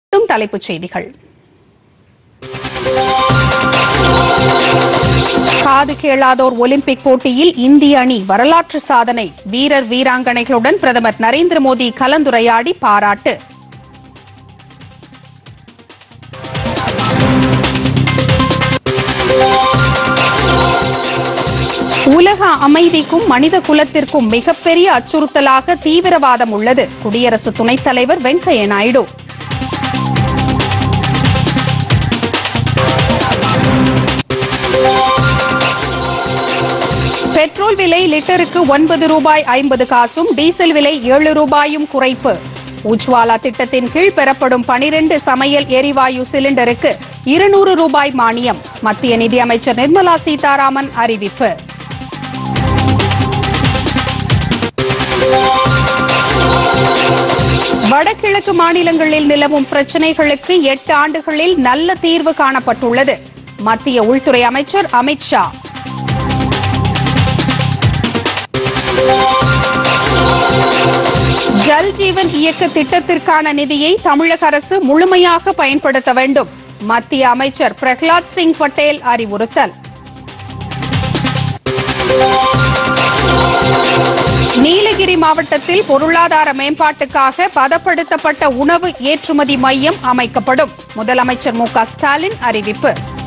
மீண்டும் தலைப்புச் செய்திகள் காது கேளாதோர் ஒலிம்பிக் போட்டியில் இந்திய அணி வரலாற்று சாதனை வீரர் வீராங்கனைகளுடன் பிரதமர் நரேந்திர மோடி கலந்துரையாடி பாராட்டு உலக அமைதிக்கும் மனித குலத்திற்கும் மிகப்பெரிய அச்சுறுத்தலாக தீவிரவாதம் உள்ளது குடியரசு துணைத் தலைவர் வெங்கையா நாயுடு பெட்ரோல் விலை லிட்டருக்கு ஒன்பது ரூபாய் ஐம்பது காசும் டீசல் விலை ஏழு ரூபாயும் குறைப்பு உஜ்வாலா திட்டத்தின் கீழ் பெறப்படும் பனிரெண்டு சமையல் எரிவாயு சிலிண்டருக்கு இருநூறு ரூபாய் மானியம் மத்திய நிதியமைச்சர் நிர்மலா சீதாராமன் அறிவிப்பு வடகிழக்கு மாநிலங்களில் நிலவும் பிரச்சினைகளுக்கு எட்டு ஆண்டுகளில் நல்ல தீர்வு காணப்பட்டுள்ளது மத்திய உள்துறை அமைச்சர் அமித் ஷா ஜல் ஜீவன் இயக்க திட்டத்திற்கான நிதியை தமிழக அரசு முழுமையாக பயன்படுத்த வேண்டும் மத்திய அமைச்சர் பிரகலாத் சிங் பட்டேல் அறிவுறுத்தல் நீலகிரி மாவட்டத்தில் பொருளாதார மேம்பாட்டுக்காக பதப்படுத்தப்பட்ட உணவு ஏற்றுமதி மையம் அமைக்கப்படும் முதலமைச்சர் மு க ஸ்டாலின் அறிவிப்பு